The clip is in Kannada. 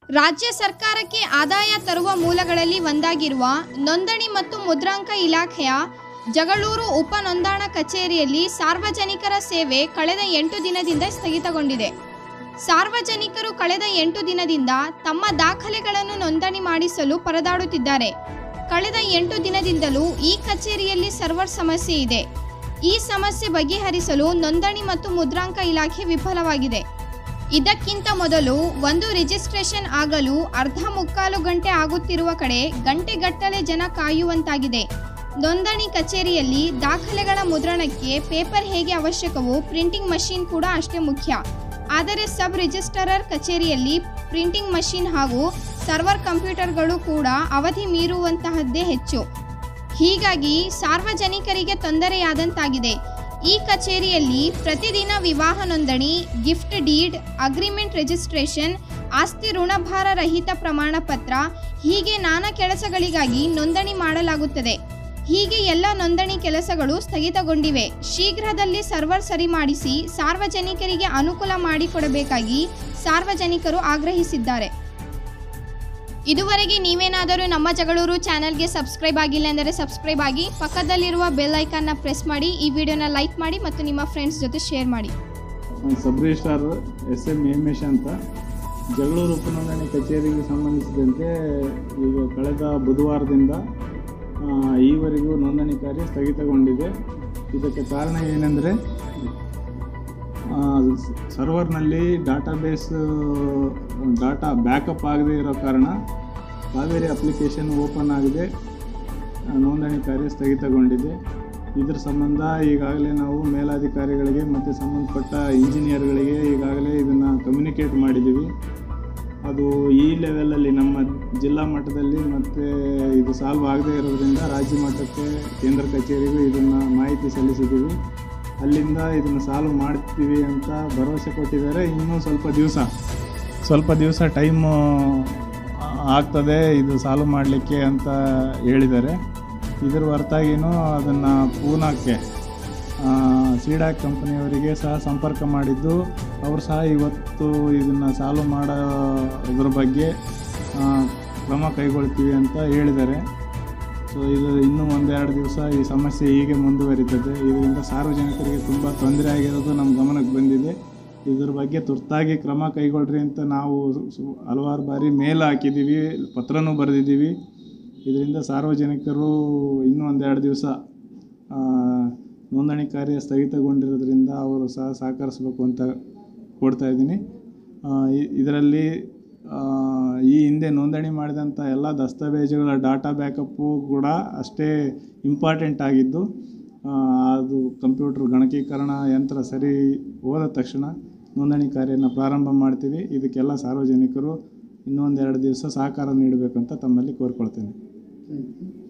ರಾಜ್ಯ ಸರ್ಕಾರಕ್ಕೆ ಆದಾಯ ತರುವ ಮೂಲಗಳಲ್ಲಿ ಒಂದಾಗಿರುವ ನೋಂದಣಿ ಮತ್ತು ಮುದ್ರಾಂಕ ಇಲಾಖೆಯ ಜಗಳೂರು ಉಪ ನೋಂದಣಾ ಕಚೇರಿಯಲ್ಲಿ ಸಾರ್ವಜನಿಕರ ಸೇವೆ ಕಳೆದ ಎಂಟು ದಿನದಿಂದ ಸ್ಥಗಿತಗೊಂಡಿದೆ ಸಾರ್ವಜನಿಕರು ಕಳೆದ ಎಂಟು ದಿನದಿಂದ ತಮ್ಮ ದಾಖಲೆಗಳನ್ನು ನೋಂದಣಿ ಮಾಡಿಸಲು ಪರದಾಡುತ್ತಿದ್ದಾರೆ ಕಳೆದ ಎಂಟು ದಿನದಿಂದಲೂ ಈ ಕಚೇರಿಯಲ್ಲಿ ಸರ್ವರ್ ಸಮಸ್ಯೆ ಇದೆ ಈ ಸಮಸ್ಯೆ ಬಗೆಹರಿಸಲು ನೋಂದಣಿ ಮತ್ತು ಮುದ್ರಾಂಕ ಇಲಾಖೆ ವಿಫಲವಾಗಿದೆ ಇದಕ್ಕಿಂತ ಮೊದಲು ಒಂದು ರಿಜಿಸ್ಟ್ರೇಷನ್ ಆಗಲು ಅರ್ಧ ಮುಕ್ಕಾಲು ಗಂಟೆ ಆಗುತ್ತಿರುವ ಕಡೆ ಗಂಟೆಗಟ್ಟಲೆ ಜನ ಕಾಯುವಂತಾಗಿದೆ ನೋಂದಣಿ ಕಚೇರಿಯಲ್ಲಿ ದಾಖಲೆಗಳ ಮುದ್ರಣಕ್ಕೆ ಪೇಪರ್ ಹೇಗೆ ಅವಶ್ಯಕವೋ ಪ್ರಿಂಟಿಂಗ್ ಮಷೀನ್ ಕೂಡ ಅಷ್ಟೇ ಮುಖ್ಯ ಆದರೆ ಸಬ್ ರಿಜಿಸ್ಟ್ರರ್ ಕಚೇರಿಯಲ್ಲಿ ಪ್ರಿಂಟಿಂಗ್ ಮಷೀನ್ ಹಾಗೂ ಸರ್ವರ್ ಕಂಪ್ಯೂಟರ್ಗಳು ಕೂಡ ಅವಧಿ ಮೀರುವಂತಹದ್ದೇ ಹೆಚ್ಚು ಹೀಗಾಗಿ ಸಾರ್ವಜನಿಕರಿಗೆ ತೊಂದರೆಯಾದಂತಾಗಿದೆ ಈ ಕಚೇರಿಯಲ್ಲಿ ಪ್ರತಿದಿನ ವಿವಾಹ ನೋಂದಣಿ ಗಿಫ್ಟ್ ಡೀಡ್ ಅಗ್ರಿಮೆಂಟ್ ರಿಜಿಸ್ಟ್ರೇಷನ್ ಆಸ್ತಿ ಋಣಭಾರ ರಹಿತ ಪ್ರಮಾಣ ಪತ್ರ ಹೀಗೆ ನಾನಾ ಕೆಲಸಗಳಿಗಾಗಿ ನೋಂದಣಿ ಮಾಡಲಾಗುತ್ತದೆ ಹೀಗೆ ಎಲ್ಲ ನೋಂದಣಿ ಕೆಲಸಗಳು ಸ್ಥಗಿತಗೊಂಡಿವೆ ಶೀಘ್ರದಲ್ಲಿ ಸರ್ವರ್ ಸರಿ ಮಾಡಿಸಿ ಸಾರ್ವಜನಿಕರಿಗೆ ಅನುಕೂಲ ಮಾಡಿಕೊಡಬೇಕಾಗಿ ಸಾರ್ವಜನಿಕರು ಆಗ್ರಹಿಸಿದ್ದಾರೆ ಇದುವರೆಗೆ ನೀವೇನಾದರೂ ನಮ್ಮ ಜಗಳೂರು ಚಾನಲ್ಗೆ ಸಬ್ಸ್ಕ್ರೈಬ್ ಆಗಿಲ್ಲ ಎಂದರೆ ಸಬ್ಸ್ಕ್ರೈಬ್ ಆಗಿ ಪಕ್ಕದಲ್ಲಿರುವ ಬೆಲ್ ಐಕಾನ್ನ ಪ್ರೆಸ್ ಮಾಡಿ ಈ ವಿಡಿಯೋನ ಲೈಕ್ ಮಾಡಿ ಮತ್ತು ನಿಮ್ಮ ಫ್ರೆಂಡ್ಸ್ ಜೊತೆ ಶೇರ್ ಮಾಡಿ ನಾನು sub registrar S M Hemesh ಅಂತ ಜಗಳೂರು ಉಪನೋಂದಣಿ ಕಚೇರಿಗೆ ಸಂಬಂಧಿಸಿದಂತೆ ಈಗ ಕಳೆದ ಬುಧವಾರದಿಂದ ಆ, ಈವರೆಗೂ ನೋಂದಣಿ ಕಾರ್ಯ ಸ್ಥಗಿತಗೊಂಡಿದೆ ಇದಕ್ಕೆ ಕಾರಣ ಏನೆಂದರೆ ಸರ್ವರ್ನಲ್ಲಿ ಡಾಟಾಬೇಸ್ ಡಾಟಾ ಬ್ಯಾಕಪ್ ಆಗದೇ ಇರೋ ಕಾರಣ ಕಾವೇರಿ ಅಪ್ಲಿಕೇಶನ್ ಓಪನ್ ಆಗಿದೆ ಆ, ನೋಂದಣಿ ಕಾರ್ಯ ಸ್ಥಗಿತಗೊಂಡಿದೆ ಇದ್ರ ಸಂಬಂಧ ಈಗಾಗಲೇ ನಾವು ಮೇಲಾಧಿಕಾರಿಗಳಿಗೆ ಮತ್ತು ಸಂಬಂಧಪಟ್ಟ ಇಂಜಿನಿಯರ್ಗಳಿಗೆ ಈಗಾಗಲೇ ಇದನ್ನು ಕಮ್ಯುನಿಕೇಟ್ ಮಾಡಿದ್ದೀವಿ ಅದು ಈ ಲೆವೆಲಲ್ಲಿ ನಮ್ಮ ಜಿಲ್ಲಾ ಮಟ್ಟದಲ್ಲಿ ಮತ್ತು ಇದು ಸಾಲ್ವ್ ಆಗದೇ ಇರೋದ್ರಿಂದ ರಾಜ್ಯ ಮಟ್ಟಕ್ಕೆ ಕೇಂದ್ರ ಕಚೇರಿಗೂ ಇದನ್ನು ಮಾಹಿತಿ ಸಲ್ಲಿಸಿದ್ದೀವಿ ಅಲ್ಲಿಂದ ಇದನ್ನು ಸಾಲ್ವ್ ಮಾಡ್ತೀವಿ ಅಂತ ಭರವಸೆ ಕೊಟ್ಟಿದ್ದಾರೆ ಇನ್ನೂ ಸ್ವಲ್ಪ ದಿವಸ ಸ್ವಲ್ಪ ದಿವಸ ಟೈಮು ಆಗ್ತದೆ ಇದು ಸಾಲ್ವ್ ಮಾಡಲಿಕ್ಕೆ ಅಂತ ಹೇಳಿದ್ದಾರೆ ಇದ್ರ ಹೊರತಾಗಿನೂ ಅದನ್ನು ಪೂನಾಕ್ಕೆ ಸೀಡಾಕ್ ಕಂಪನಿಯವರಿಗೆ ಸಹ ಸಂಪರ್ಕ ಮಾಡಿದ್ದು ಅವರು ಸಹ ಇವತ್ತು ಇದನ್ನು ಸಾಲ್ವ್ ಮಾಡೋದ್ರ ಬಗ್ಗೆ ಆ, ಕ್ರಮ ಕೈಗೊಳ್ತೀವಿ ಅಂತ ಹೇಳಿದ್ದಾರೆ ಸೊ ಇದು ಇನ್ನೂ ಒಂದೆರಡು ದಿವಸ ಈ ಸಮಸ್ಯೆ ಹೀಗೆ ಮುಂದುವರಿತದೆ ಇದರಿಂದ ಸಾರ್ವಜನಿಕರಿಗೆ ತುಂಬ ತೊಂದರೆ ಆಗಿರೋದು ನಮ್ಮ ಗಮನಕ್ಕೆ ಬಂದಿದೆ ಇದ್ರ ಬಗ್ಗೆ ತುರ್ತಾಗಿ ಕ್ರಮ ಕೈಗೊಳ್ರಿ ಅಂತ ನಾವು ಸು- ಹಲವಾರು ಬಾರಿ ಮೇಲ್ ಹಾಕಿದ್ದೀವಿ ಪತ್ರನೂ ಬರೆದಿದ್ದೀವಿ ಇದರಿಂದ ಸಾರ್ವಜನಿಕರು ಇನ್ನೂ ಒಂದೆರಡು ದಿವಸ ಆ, ನೋಂದಣಿ ಕಾರ್ಯ ಸ್ಥಗಿತಗೊಂಡಿರೋದ್ರಿಂದ ಅವರು ಸಹ ಸಹಕರಿಸಬೇಕು ಅಂತ ಕೊಡ್ತಾ ಇದ್ದೀನಿ ಇದರಲ್ಲಿ ಈ ಹಿಂದೆ ನೋಂದಣಿ ಮಾಡಿದಂಥ ಎಲ್ಲ ದಸ್ತಾವೇಜುಗಳ ಡಾಟಾ ಬ್ಯಾಕಪ್ಪು ಕೂಡ ಅಷ್ಟೇ ಇಂಪಾರ್ಟೆಂಟ್ ಆಗಿದ್ದು ಆ, ಅದು ಕಂಪ್ಯೂಟ್ರ್ ಗಣಕೀಕರಣ ಯಂತ್ರ ಸರಿ ಹೋದ ತಕ್ಷಣ ನೋಂದಣಿ ಕಾರ್ಯನ ಪ್ರಾರಂಭ ಮಾಡ್ತೀವಿ ಇದಕ್ಕೆಲ್ಲ ಸಾರ್ವಜನಿಕರು ಇನ್ನೊಂದೆರಡು ದಿವಸ ಸಹಕಾರ ನೀಡಬೇಕಂತ ತಮ್ಮಲ್ಲಿ ಕೋರ್ಕೊಳ್ತೇನೆ